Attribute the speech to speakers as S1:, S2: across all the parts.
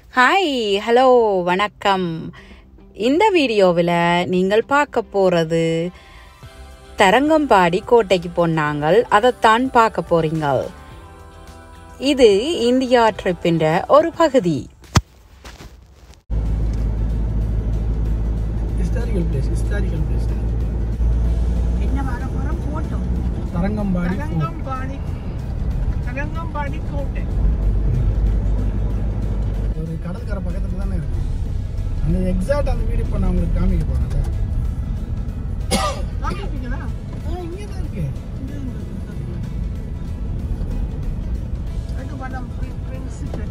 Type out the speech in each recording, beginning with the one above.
S1: Hi hello வணக்கம் இந்த வீடியோவில் நீங்கள் பார்க்க போகிறது தரங்கம்பாடி கோட்டைக்கு போனாங்கள் அதைத்தான் பார்க்க போறீங்க இது இந்தியா ட்ரிப்பின் ஒரு பகுதி
S2: ஹிஸ்டாரிக்கல் பிளேஸ் ஹிஸ்டாரிக்கல் பிளேஸ்
S3: என்ன வர போற போட்டோம்
S2: தரங்கம்பாடி fort.
S3: தரங்கம்பாடி தரங்கம்பாடி கோட்டை
S2: ஒரு கடற்கரை பக்கத்துல தானே இருக்கு அந்த எக்ஸாக்ட் அந்த வீடு இப்போ நான் உங்களுக்கு காமிக்க போறேன் சார்
S3: காமிப்பீங்களா
S2: ஆ இங்கே தான் இருக்கு
S3: அது படம் பிரின்சிபல்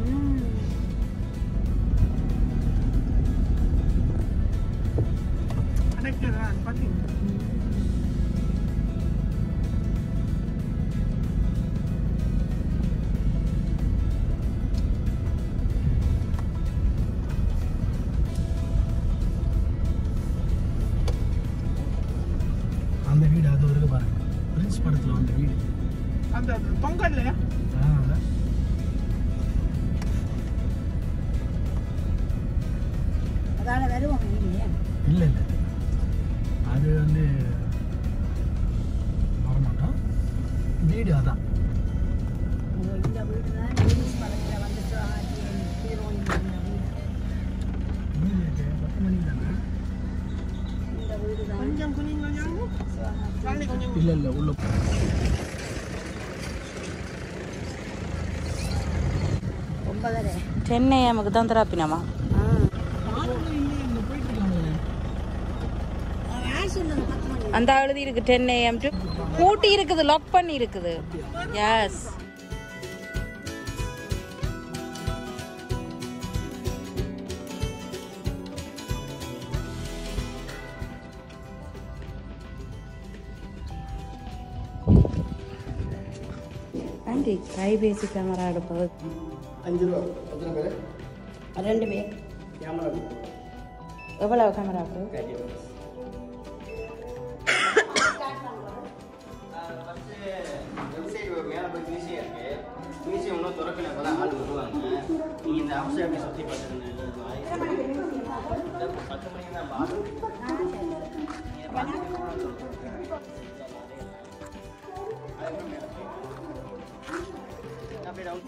S3: கனெக்டர் தான் பார்த்தீங்க
S2: அந்த வீடு அது இருக்கு பாருங்க பிரின்ஸ் படத்துல அந்த வீடு
S3: அந்த பொங்கல்ல
S2: ஆ அதான்.
S4: அதால வருவோம் இல்லையே
S2: இல்ல இல்ல அது வந்து வரமாட்டோம் வீடு அதான்
S4: இந்த வீடு தான் இங்கிலீஷ் படத்தில் வந்துட்டு ஹீரோயின் இருந்த வீடு
S2: வீடு இருக்கு பத்து மணிக்கு தானே
S4: இந்த வீடு தான்
S3: கொஞ்சம் கொஞ்சம் கொஞ்சம் தள்ளி கொஞ்சம்
S2: இல்ல இல்ல உள்ள போ.
S4: ஒன்பதரை
S1: சென்னை நமக்கு தான் திராப்பினமா
S2: ஆளுங்க இல்லையே, இங்க போயிட்டு இருக்காங்களே.
S4: யார் சொன்னது பத்து மணி
S1: அந்த எழுதி இருக்கு டென் ஏஎம் டு பூட்டி இருக்குது லாக் பண்ணி இருக்குது எஸ் ஆண்டி கைபேசி கேமரா எடுப்பது
S2: அஞ்சு ரூபா எத்தனை பேர்
S4: ரெண்டு பேர்
S2: கேமரா
S1: எவ்வளவு கேமரா
S5: வெப்சைட் மேலே போய் மியூசியம் இருக்கு மியூசியம் இன்னும் திறக்கல இப்போ தான் ஆள் வருவாங்க நீங்கள் இந்த ஹவுஸை அப்படி சுற்றி பார்த்துருங்க பத்து மணிக்கு தான் பார்த்து அப்படியே down.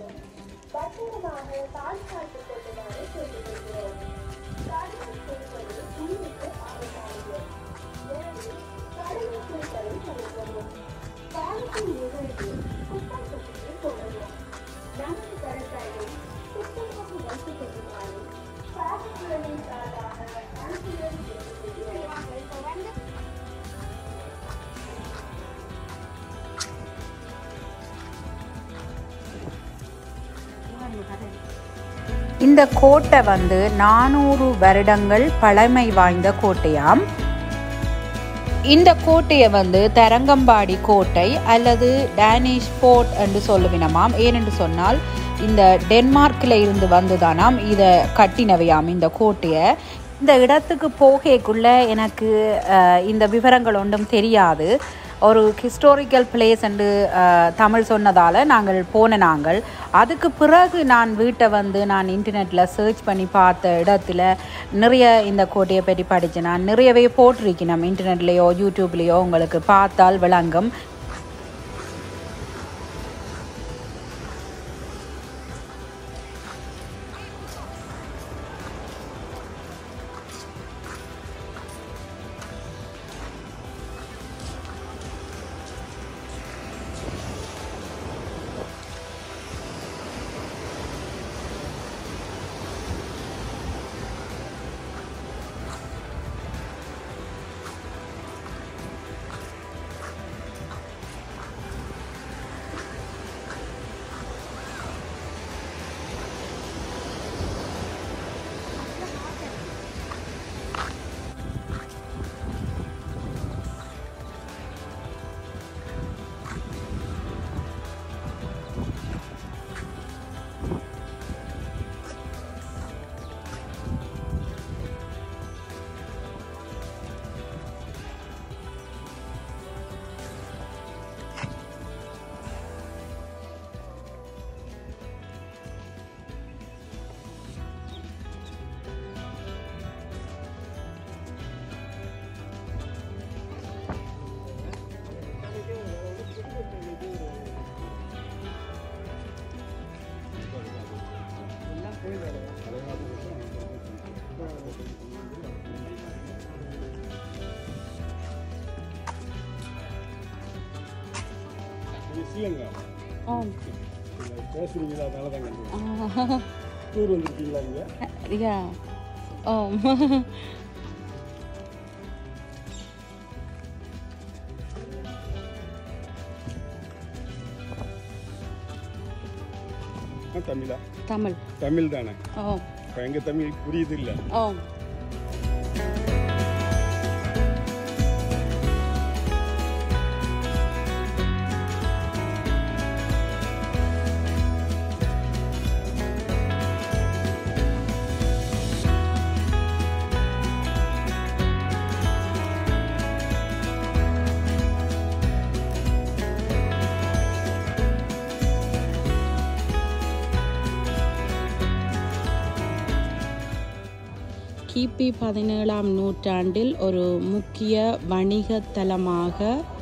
S1: இந்த கோட்டை வந்து நானூறு வருடங்கள் பழமை வாய்ந்த கோட்டையாம் இந்த கோட்டையை வந்து தரங்கம்பாடி கோட்டை அல்லது டேனிஷ் ஃபோர்ட் என்று சொல்லுவினமாம் ஏனென்று சொன்னால் இந்த டென்மார்க்கில் இருந்து வந்துதானாம் இதை கட்டினவையாம் இந்த கோட்டையை இந்த இடத்துக்கு போகக்குள்ள எனக்கு அஹ், இந்த விவரங்கள் ஒன்றும் தெரியாது ஒரு ஹிஸ்டாரிக்கல் பிளேஸ் என்று அஹ், தமிழ் சொன்னதால் நாங்கள் போன நாங்கள் அதுக்கு பிறகு நான் வீட்டை வந்து நான் இன்டர்நெட்டில் சர்ச் பண்ணி பார்த்த இடத்துல நிறைய இந்த கோட்டையை பற்றி படித்தேன் நான் நிறையவே போட்டிருக்கணும் இன்டர்நெட்லேயோ யூடியூப்லேயோ உங்களுக்கு பார்த்தால் விளங்கும்
S6: இது ஸ்ரீலங்கா
S1: ஆம்
S6: பேசுறீங்களா அதனால தான் கண்டு டூர் வந்துருக்கீங்களா இங்கே
S1: யா ஆம்
S6: தமிழா
S1: தமிழ்
S6: தமிழ் தானே
S1: ஆம்
S6: இப்போ எங்கள் தமிழ் புரியுது இல்லை
S1: ஆம் கிபி பதினேழாம் நூற்றாண்டில் ஒரு முக்கிய வணிக தலமாக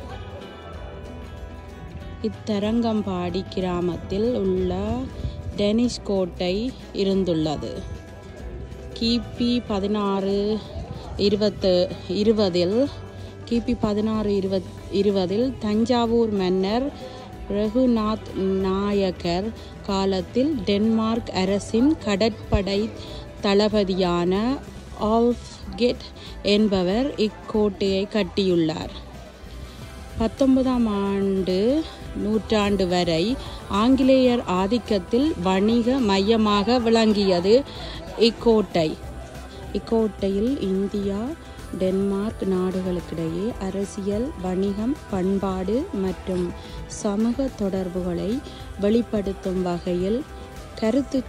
S1: இத்தரங்கம்பாடி கிராமத்தில் உள்ள டெனிஷ் கோட்டை இருந்துள்ளது கிபி பதினாறு இருபத்து இருபதில் கிபி பதினாறு இருபத் இருபதில் தஞ்சாவூர் மன்னர் ரகுநாத் நாயக்கர் காலத்தில் டென்மார்க் அரசின் கடற்படை தளபதியான ஆல்ஃப்கெட் என்பவர் இக்கோட்டையை கட்டியுள்ளார் பத்தொன்பதாம் ஆண்டு நூற்றாண்டு வரை ஆங்கிலேயர் ஆதிக்கத்தில் வணிக மையமாக விளங்கியது இக்கோட்டை இக்கோட்டையில் இந்தியா டென்மார்க் நாடுகளுக்கிடையே அரசியல் வணிகம் பண்பாடு மற்றும் சமூக தொடர்புகளை வெளிப்படுத்தும் வகையில் கருத்து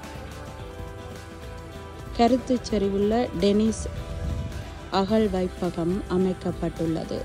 S1: கருத்துச் செறிவுள்ள டெனிஸ் அகழ் வைப்பகம் அமைக்கப்பட்டுள்ளது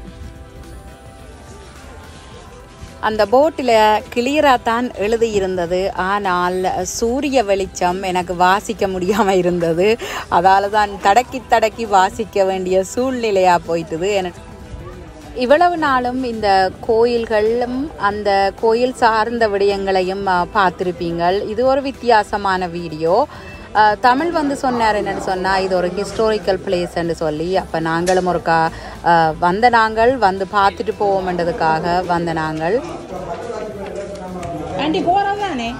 S1: அந்த போட்டில் கிளியராக தான் எழுதியிருந்தது ஆனால் சூரிய வெளிச்சம் எனக்கு வாசிக்க முடியாமல் இருந்தது அதால் தான் தடக்கி தடக்கி வாசிக்க வேண்டிய சூழ்நிலையாக போயிட்டுது எனக்கு இவ்வளவு நாளும் இந்த கோயில்களும் அந்த கோயில் சார்ந்த விடயங்களையும் அஹ், பார்த்திருப்பீங்கள் இது ஒரு வித்தியாசமான வீடியோ அஹ், தமிழ் வந்து சொன்னார் என்னன்னு சொன்னால் இது ஒரு ஹிஸ்டாரிக்கல் பிளேஸ்ன்னு சொல்லி அப்போ நாங்களும் ஒருக்கா அஹ், வந்த நாங்கள் வந்து பார்த்துட்டு போவோம்ன்றதுக்காக வந்த நாங்கள் ஆண்டி போகிறதானே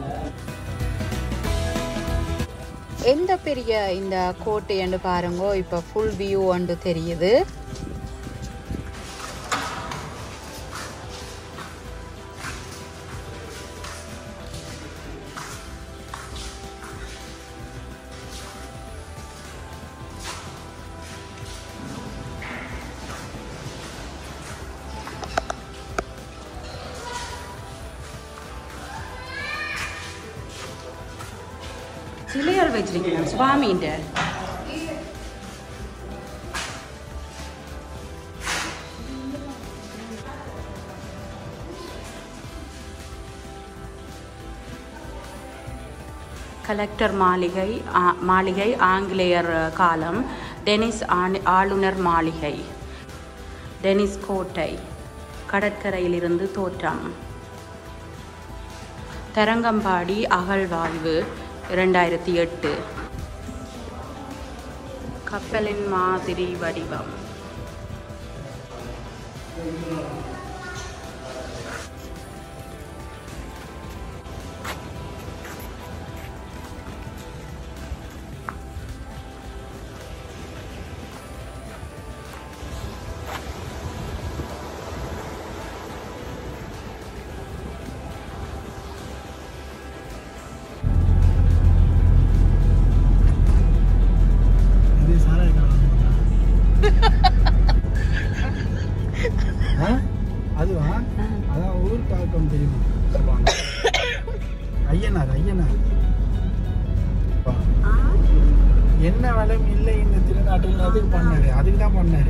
S1: எந்த பெரிய இந்த கோட்டைன்னு பாருங்கோ இப்போ ஃபுல் வியூ வந்து தெரியுது சிலையார் வச்சிருக்கீங்க சுவாமின்ற கலெக்டர் மாளிகை ஆ- மாளிகை ஆங்கிலேயர் காலம் டெனிஸ் ஆணி- ஆளுநர் மாளிகை டெனிஸ் கோட்டை கடற்கரையிலிருந்து தோற்றம் தரங்கம்பாடி அகழ்வாய்வு இரண்டாயிரத்தி எட்டு கப்பலின் மாதிரி வடிவம்
S2: இது சாராய ஆ அதுவா அதான் ஊர் பழக்கம் தெரியுமா சொல்லுவாங்க ஐயனார் ஐயனார் அப்பா. என்ன வளம் இல்லை இந்த திருநாட்டில் அதுக்கு பண்ணாரு அதுக்கு தான் பண்ணாரு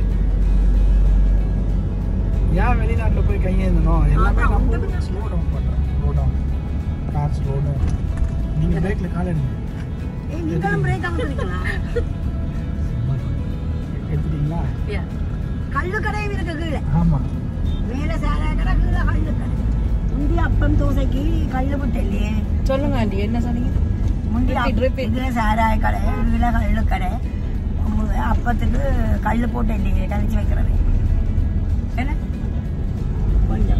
S2: ஏன் வெளிநாட்டுல போய் கையேந்தணும் எல்லாமே நம்ம ஸ்லோ டவுன் பண்றோம் slow down car slow down நீங்க பிரேக்ல கால் எடுங்க
S4: ஏய், நீங்களும் break out பண்ணிக்கலாம்.
S2: எடுத்துட்டீங்களா
S4: கள்ளு கடையும் இருக்கு கீழே
S2: ஆமா
S4: மேல சாராய கடை கீழே கள்ளு கடை முந்தி அப்பம் தோசைக்கு கள்ளு விட்டு இல்லையே
S1: சொல்லுங்க ஆண்டி என்ன சொன்னீங்க
S4: முந்தி இதுல சாராய கடை இதுல கள்ளு கடை உம், அப்பத்துக்கு கல் போட்டு இல்லையே கழிச்சு வைக்கிறது என்ன கொஞ்சம்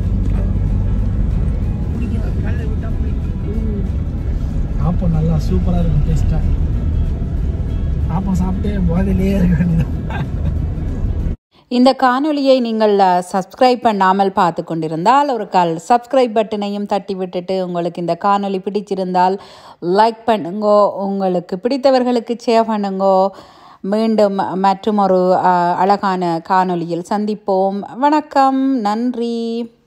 S4: குடிக்கிறது
S3: கல்லை விட்டா பிடிக்கும்
S2: ஆப்பம் நல்லா சூப்பராக இருக்கும் டேஸ்ட்டாக ஆப்பம் சாப்பிட்டே போதையிலே இருக்க வேண்டியதான்
S1: இந்த காணொளியை நீங்கள் சப்ஸ்கிரைப் பண்ணாமல் பார்த்து கொண்டிருந்தால் ஒரு கால் சப்ஸ்கிரைப் பட்டனையும் தட்டி விட்டுட்டு உங்களுக்கு இந்த காணொளி பிடிச்சிருந்தால் லைக் பண்ணுங்கோ உங்களுக்கு பிடித்தவர்களுக்கு ஷேர் பண்ணுங்கோ மீண்டும் மற்றும் ஒரு அஹ், அழகான காணொளியில் சந்திப்போம் வணக்கம் நன்றி